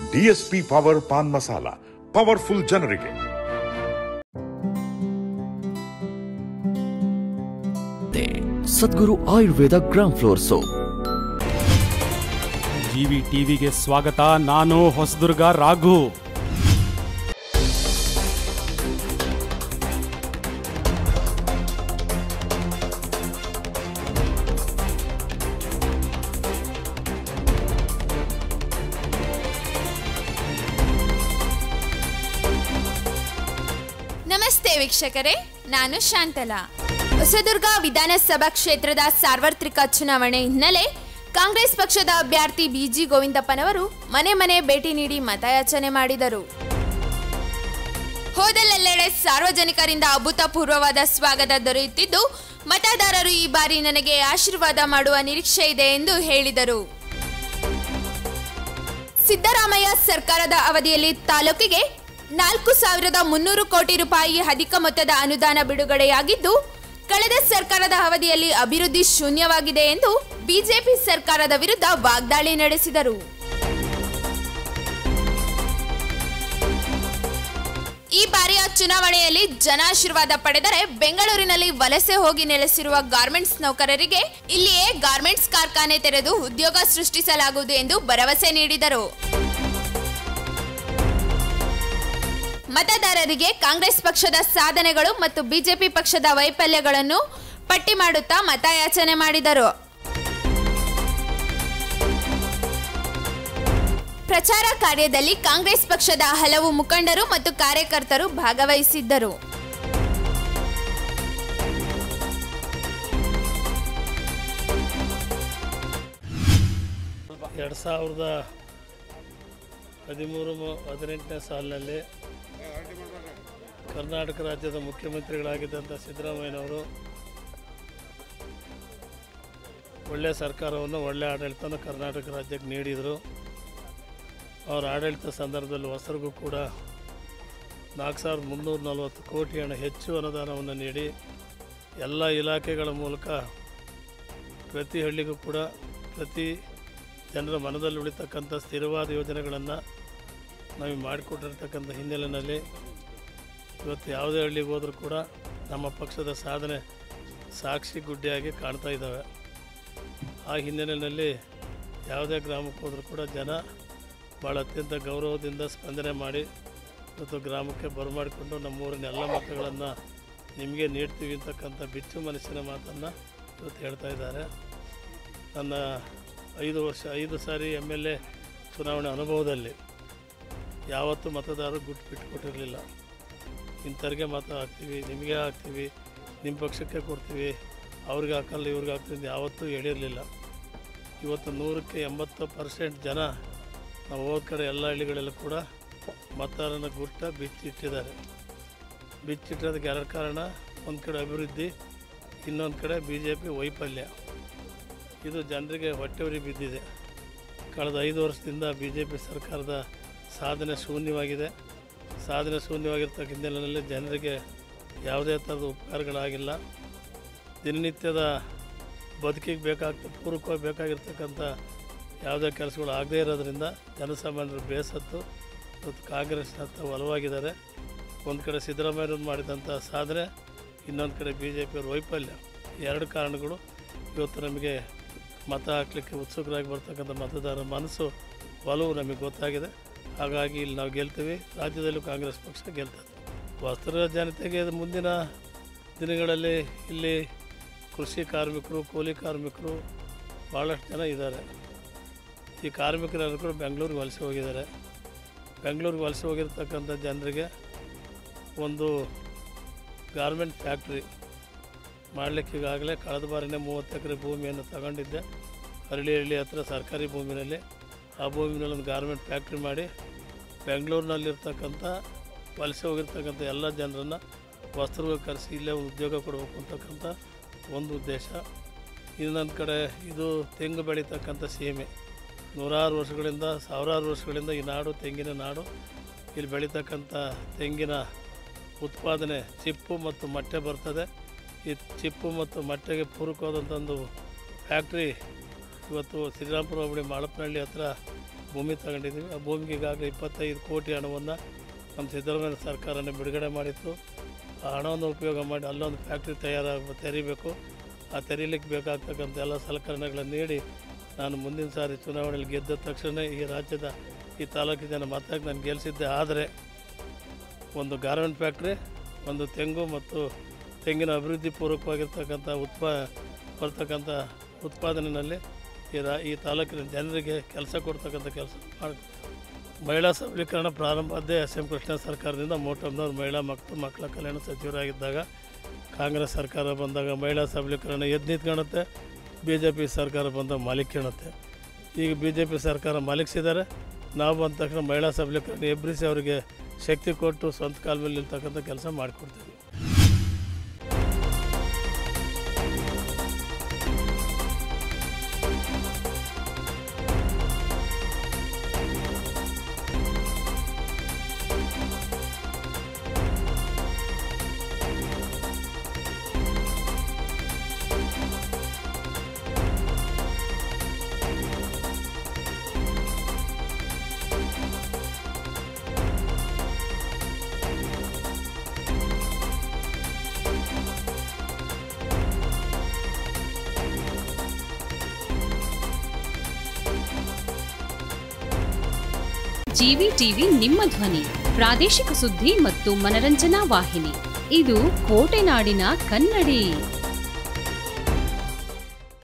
DSP power paan masala powerful ಜನರಿಗೆ Sadguru Ayurveda gram flour soap G ಟಿವಿಗೆ ಸ್ವಾಗತ ನಾನು ಹೊಸದುರ್ಗ ರಾಘು ನಮಸ್ತೆ ವೀಕ್ಷಕರೇ ನಾನು ಶಾಂತಲಾ ಹೊಸದುರ್ಗ ವಿಧಾನಸಭಾ ಕ್ಷೇತ್ರದ ಸಾರ್ವತ್ರಿಕ ಚುನಾವಣೆ ಹಿನ್ನೆಲೆ ಕಾಂಗ್ರೆಸ್ ಪಕ್ಷದ ಅಭ್ಯರ್ಥಿ ಬಿಜಿ ಗೋವಿಂದಪ್ಪನವರು ಮನೆ ಮನೆ ಭೇಟಿ ನೀಡಿ ಮತಯಾಚನೆ ಮಾಡಿದರು ಹೋದಲ್ಲೆಲ್ಲೆಡೆ ಸಾರ್ವಜನಿಕರಿಂದ ಅಭೂತಪೂರ್ವವಾದ ಸ್ವಾಗತ ದೊರೆಯುತ್ತಿದ್ದು ಮತದಾರರು ಈ ಬಾರಿ ನನಗೆ ಆಶೀರ್ವಾದ ಮಾಡುವ ನಿರೀಕ್ಷೆ ಇದೆ ಎಂದು ಹೇಳಿದರು ಸಿದ್ದರಾಮಯ್ಯ ಸರ್ಕಾರದ ಅವಧಿಯಲ್ಲಿ ತಾಲೂಕಿಗೆ ನಾಲ್ಕು ಸಾವಿರದ ಮುನ್ನೂರು ಕೋಟಿ ರೂಪಾಯಿ ಅಧಿಕ ಮೊತ್ತದ ಅನುದಾನ ಬಿಡುಗಡೆಯಾಗಿದ್ದು ಕಳೆದ ಸರ್ಕಾರದ ಅವಧಿಯಲ್ಲಿ ಅಭಿವೃದ್ಧಿ ಶೂನ್ಯವಾಗಿದೆ ಎಂದು ಬಿಜೆಪಿ ಸರ್ಕಾರದ ವಿರುದ್ಧ ವಾಗ್ದಾಳಿ ನಡೆಸಿದರು ಈ ಬಾರಿಯ ಚುನಾವಣೆಯಲ್ಲಿ ಜನಾಶೀರ್ವಾದ ಪಡೆದರೆ ಬೆಂಗಳೂರಿನಲ್ಲಿ ವಲಸೆ ಹೋಗಿ ನೆಲೆಸಿರುವ ಗಾರ್ಮೆಂಟ್ಸ್ ನೌಕರರಿಗೆ ಇಲ್ಲಿಯೇ ಗಾರ್ಮೆಂಟ್ಸ್ ಕಾರ್ಖಾನೆ ತೆರೆದು ಉದ್ಯೋಗ ಸೃಷ್ಟಿಸಲಾಗುವುದು ಎಂದು ಭರವಸೆ ನೀಡಿದರು ಮತದಾರರಿಗೆ ಕಾಂಗ್ರೆಸ್ ಪಕ್ಷದ ಸಾಧನೆಗಳು ಮತ್ತು ಬಿಜೆಪಿ ಪಕ್ಷದ ವೈಫಲ್ಯಗಳನ್ನು ಪಟ್ಟಿ ಮಾಡುತ್ತಾ ಮತಯಾಚನೆ ಮಾಡಿದರು ಪ್ರಚಾರ ಕಾರ್ಯದಲ್ಲಿ ಕಾಂಗ್ರೆಸ್ ಪಕ್ಷದ ಹಲವು ಮುಖಂಡರು ಮತ್ತು ಕಾರ್ಯಕರ್ತರು ಭಾಗವಹಿಸಿದ್ದರು ಎರಡು ಸಾವಿರದ ಹದಿಮೂರು ಮು- ಹದಿನೆಂಟನೇ ಸಾಲಿನಲ್ಲಿ ಕರ್ನಾಟಕ ರಾಜ್ಯದ ಮುಖ್ಯಮಂತ್ರಿಗಳಾಗಿದ್ದಂಥ ಸಿದ್ದರಾಮಯ್ಯನವರು ಒಳ್ಳೆಯ ಸರ್ಕಾರವನ್ನು ಒಳ್ಳೆಯ ಆಡಳಿತವನ್ನು ಕರ್ನಾಟಕ ರಾಜ್ಯಕ್ಕೆ ನೀಡಿದರು ಅವರ ಆಡಳಿತ ಸಂದರ್ಭದಲ್ಲಿ ಹೊಸರಿಗೂ ಕೂಡ ನಾಲ್ಕು ಸಾವಿರದ ಮುನ್ನೂರ ನಲವತ್ತು ಕೋಟಿ ಹಣ ಹೆಚ್ಚು ಅನುದಾನವನ್ನು ನೀಡಿ ಎಲ್ಲ ಇಲಾಖೆಗಳ ಮೂಲಕ ಪ್ರತಿ ಹಳ್ಳಿಗೂ ಕೂಡ ಪ್ರತಿ ಜನರ ಮನದಲ್ಲಿ ಉಳಿತಕ್ಕಂಥ ಸ್ಥಿರವಾದ ಯೋಜನೆಗಳನ್ನು ನಾವು ಮಾಡಿಕೊಟ್ಟಿರ್ತಕ್ಕಂಥ ಹಿನ್ನೆಲೆಯಲ್ಲಿ ಇವತ್ತು ಯಾವುದೇ ಹಳ್ಳಿಗೆ ಹೋದರೂ ಕೂಡ ನಮ್ಮ ಪಕ್ಷದ ಸಾಧನೆ ಸಾಕ್ಷಿ ಗುಡ್ಡೆಯಾಗಿ ಕಾಣ್ತಾ ಇದ್ದಾವೆ ಆ ಹಿನ್ನೆಲೆಯಲ್ಲಿ ಯಾವುದೇ ಗ್ರಾಮಕ್ಕೆ ಹೋದರೂ ಕೂಡ ಜನ ಭಾಳ ಅತ್ಯಂತ ಗೌರವದಿಂದ ಸ್ಪಂದನೆ ಮಾಡಿ ಇವತ್ತು ಗ್ರಾಮಕ್ಕೆ ಬರಮಾಡಿಕೊಂಡು ನಮ್ಮೂರಿನ ಎಲ್ಲ ಮತಗಳನ್ನು ನಿಮಗೆ ನೀಡ್ತೀವಿ ಅಂತಕ್ಕಂಥ ಬಿಚ್ಚು ಮನಸ್ಸಿನ ಮಾತನ್ನು ಇವತ್ತು ಹೇಳ್ತಾ ಇದ್ದಾರೆ ನನ್ನ ಐದು ವರ್ಷ ಐದು ಸಾರಿ ಎಮ್ ಎಲ್ ಎ ಚುನಾವಣೆ ಅನುಭವದಲ್ಲಿ ಯಾವತ್ತೂ ಮತದಾರರು ಗುಟ್ಟು ಬಿಟ್ಟುಕೊಟ್ಟಿರಲಿಲ್ಲ ಇಂಥವ್ರಿಗೆ ಮತ ಹಾಕ್ತೀವಿ ನಿಮಗೆ ಹಾಕ್ತೀವಿ ನಿಮ್ಮ ಪಕ್ಷಕ್ಕೆ ಕೊಡ್ತೀವಿ ಅವ್ರಿಗೆ ಹಾಕಲ್ಲ ಇವ್ರಿಗೆ ಹಾಕ್ತೀವಿ ಅಂತ ಯಾವತ್ತೂ ಹೇಳಿರಲಿಲ್ಲ ಇವತ್ತು ನೂರಕ್ಕೆ ಎಂಬತ್ತು ಪರ್ಸೆಂಟ್ ಜನ ನಾವು ಹೋದ ಕಡೆ ಎಲ್ಲ ಹಳ್ಳಿಗಳಲ್ಲೂ ಕೂಡ ಮತದಾರನ ಗುಟ್ಟ ಬಿಚ್ಚಿಟ್ಟಿದ್ದಾರೆ ಬಿಚ್ಚಿಟ್ಟಿರೋದಕ್ಕೆ ಎರಡು ಕಾರಣ ಒಂದು ಕಡೆ ಅಭಿವೃದ್ಧಿ ಇನ್ನೊಂದು ಕಡೆ ಬಿ ಜೆ ಪಿ ವೈಫಲ್ಯ ಇದು ಜನರಿಗೆ ಹೊಟ್ಟೆವರಿ ಬಿದ್ದಿದೆ ಕಳೆದ ಐದು ವರ್ಷದಿಂದ ಬಿ ಜೆ ಪಿ ಸರ್ಕಾರದ ಸಾಧನೆ ಶೂನ್ಯವಾಗಿದೆ ಸಾಧನೆ ಶೂನ್ಯವಾಗಿರ್ತಕ್ಕ ಹಿನ್ನೆಲೆಯಲ್ಲಿ ಜನರಿಗೆ ಯಾವುದೇ ಥರದ ಉಪಕಾರಗಳಾಗಿಲ್ಲ ದಿನನಿತ್ಯದ ಬದುಕಿಗೆ ಬೇಕಾಗ್ತ ಪೂರಕವಾಗಿ ಬೇಕಾಗಿರ್ತಕ್ಕಂಥ ಯಾವುದೇ ಕೆಲಸಗಳು ಆಗದೇ ಇರೋದ್ರಿಂದ ಜನಸಾಮಾನ್ಯರು ಬೇಸತ್ತು ಇವತ್ತು ಕಾಂಗ್ರೆಸ್ನತ್ತ ಒಲವಾಗಿದ್ದಾರೆ ಒಂದು ಕಡೆ ಸಿದ್ದರಾಮಯ್ಯವ್ರು ಮಾಡಿದಂಥ ಸಾಧನೆ ಇನ್ನೊಂದು ಕಡೆ ಬಿ ಜೆ ಪಿಯವ್ರ ವೈಫಲ್ಯ ಎರಡು ಕಾರಣಗಳು ಇವತ್ತು ನಮಗೆ ಮತ ಹಾಕಲಿಕ್ಕೆ ಉತ್ಸುಕರಾಗಿ ಬರ್ತಕ್ಕಂಥ ಮತದಾರರ ಮನಸ್ಸು ಒಲವು ನಮಗೆ ಗೊತ್ತಾಗಿದೆ ಹಾಗಾಗಿ ಇಲ್ಲಿ ನಾವು ಗೆಲ್ತೀವಿ ರಾಜ್ಯದಲ್ಲೂ ಕಾಂಗ್ರೆಸ್ ಪಕ್ಷ ಗೆಲ್ತದೆ ವಸ್ತ್ರ ಜನತೆಗೆ ಇದು ಮುಂದಿನ ದಿನಗಳಲ್ಲಿ ಇಲ್ಲಿ ಕೃಷಿ ಕಾರ್ಮಿಕರು ಕೂಲಿ ಕಾರ್ಮಿಕರು ಭಾಳಷ್ಟು ಜನ ಇದ್ದಾರೆ ಈ ಕಾರ್ಮಿಕರೆಲ್ಲರೂ ಕೂಡ ಬೆಂಗಳೂರಿಗೆ ವಲಸೆ ಹೋಗಿದ್ದಾರೆ ಬೆಂಗಳೂರಿಗೆ ವಲಸೆ ಹೋಗಿರ್ತಕ್ಕಂಥ ಜನರಿಗೆ ಒಂದು ಗಾರ್ಮೆಂಟ್ ಫ್ಯಾಕ್ಟ್ರಿ ಮಾಡಲಿಕ್ಕೆ ಈಗಾಗಲೇ ಕಳೆದ ಬಾರಿನೇ ಮೂವತ್ತು ಎಕರೆ ಭೂಮಿಯನ್ನು ತಗೊಂಡಿದ್ದೆ ಹರಳಿ ಹಳ್ಳಿ ಹತ್ರ ಸರ್ಕಾರಿ ಭೂಮಿನಲ್ಲಿ ಆ ಭೂಮಿನಲ್ಲಿ ಒಂದು ಗಾರ್ಮೆಂಟ್ ಫ್ಯಾಕ್ಟ್ರಿ ಮಾಡಿ ಬೆಂಗಳೂರಿನಲ್ಲಿರ್ತಕ್ಕಂಥ ವಲಸೆ ಹೋಗಿರ್ತಕ್ಕಂಥ ಎಲ್ಲ ಜನರನ್ನು ವಸ್ತ್ರಗಳು ಕರೆಸಿ ಇಲ್ಲೇ ಒಂದು ಉದ್ಯೋಗ ಕೊಡಬೇಕು ಅಂತಕ್ಕಂಥ ಒಂದು ಉದ್ದೇಶ ಇನ್ನೊಂದು ಕಡೆ ಇದು ತೆಂಗು ಬೆಳೀತಕ್ಕಂಥ ಸೀಮೆ ನೂರಾರು ವರ್ಷಗಳಿಂದ ಸಾವಿರಾರು ವರ್ಷಗಳಿಂದ ಈ ನಾಡು ತೆಂಗಿನ ನಾಡು ಇಲ್ಲಿ ಬೆಳೀತಕ್ಕಂಥ ತೆಂಗಿನ ಉತ್ಪಾದನೆ ಚಿಪ್ಪು ಮತ್ತು ಮೊಟ್ಟೆ ಬರ್ತದೆ ಈ ಚಿಪ್ಪು ಮತ್ತು ಮೊಟ್ಟೆಗೆ ಪೂರಕವಾದಂಥ ಒಂದು ಫ್ಯಾಕ್ಟ್ರಿ ಇವತ್ತು ಶ್ರೀರಾಮಪುರ ಹೋಬಳಿ ಮಾಳಪ್ಪನಹಳ್ಳಿ ಹತ್ರ ಭೂಮಿ ತಗೊಂಡಿದ್ದೀವಿ ಆ ಭೂಮಿಗೆ ಈಗಾಗಲೇ ಇಪ್ಪತ್ತೈದು ಕೋಟಿ ಹಣವನ್ನು ನಮ್ಮ ಸಿದ್ದರಾಮಯ್ಯ ಸರ್ಕಾರನೇ ಬಿಡುಗಡೆ ಮಾಡಿತ್ತು ಆ ಹಣವನ್ನು ಉಪಯೋಗ ಮಾಡಿ ಅಲ್ಲೊಂದು ಫ್ಯಾಕ್ಟ್ರಿ ತಯಾರಾಗ ತೆರಿಬೇಕು ಆ ತೆರೀಲಿಕ್ಕೆ ಬೇಕಾಗ್ತಕ್ಕಂಥ ಎಲ್ಲ ಸಲಕರಣೆಗಳನ್ನು ನೀಡಿ ನಾನು ಮುಂದಿನ ಸಾರಿ ಚುನಾವಣೆಯಲ್ಲಿ ಗೆದ್ದ ತಕ್ಷಣ ಈ ರಾಜ್ಯದ ಈ ತಾಲೂಕಿನ ಜನ ಮತ್ತಾಗಿ ನಾನು ಗೆಲ್ಲಿಸಿದ್ದೆ ಆದರೆ ಒಂದು ಗಾರ್ಮೆಂಟ್ ಫ್ಯಾಕ್ಟ್ರಿ ಒಂದು ತೆಂಗು ಮತ್ತು ತೆಂಗಿನ ಅಭಿವೃದ್ಧಿ ಪೂರ್ವಕವಾಗಿರ್ತಕ್ಕಂಥ ಉತ್ಪಾ ಬರ್ತಕ್ಕಂಥ ಉತ್ಪಾದನೆಯಲ್ಲಿ ಈ ರಾ ಈ ತಾಲೂಕಿನ ಜನರಿಗೆ ಕೆಲಸ ಕೊಡ್ತಕ್ಕಂಥ ಕೆಲಸ ಮಾಡಿ ಮಹಿಳಾ ಸಬಲೀಕರಣ ಪ್ರಾರಂಭದ್ದೇ ಎಸ್ ಎಂ ಕೃಷ್ಣ ಸರ್ಕಾರದಿಂದ ಮೋಟಮ್ನವ್ರು ಮಹಿಳಾ ಮಕ್ಕಳು ಮಕ್ಕಳ ಕಲ್ಯಾಣ ಸಚಿವರಾಗಿದ್ದಾಗ ಕಾಂಗ್ರೆಸ್ ಸರ್ಕಾರ ಬಂದಾಗ ಮಹಿಳಾ ಸಬಲೀಕರಣ ಎದ್ದು ನಿಂತ್ಕೊಳುತ್ತೆ ಬಿ ಜೆ ಪಿ ಸರ್ಕಾರ ಬಂದಾಗ ಮಾಲಿಕ್ಯಣುತ್ತೆ ಈಗ ಬಿ ಜೆ ಪಿ ಸರ್ಕಾರ ಮಾಲಿಕ್ಸಿದ್ದಾರೆ ನಾವು ಬಂದ ತಕ್ಷಣ ಮಹಿಳಾ ಸಬಲೀಕರಣ ಎಬ್ಬರಿಸಿ ಅವರಿಗೆ ಶಕ್ತಿ ಕೊಟ್ಟು ಸ್ವಂತ ಕಾಲ ಮೇಲೆ ನಿಲ್ತಕ್ಕಂಥ ಕೆಲಸ ಮಾಡಿಕೊಡ್ತೀವಿ ಜಿವಿ ಟಿವಿ ನಿಮ್ಮ ಧ್ವನಿ ಪ್ರಾದೇಶಿಕ ಸುದ್ದಿ ಮತ್ತು ಮನರಂಜನಾ ವಾಹಿನಿ ಇದು ಕೋಟೆನಾಡಿನ ಕನ್ನಡಿ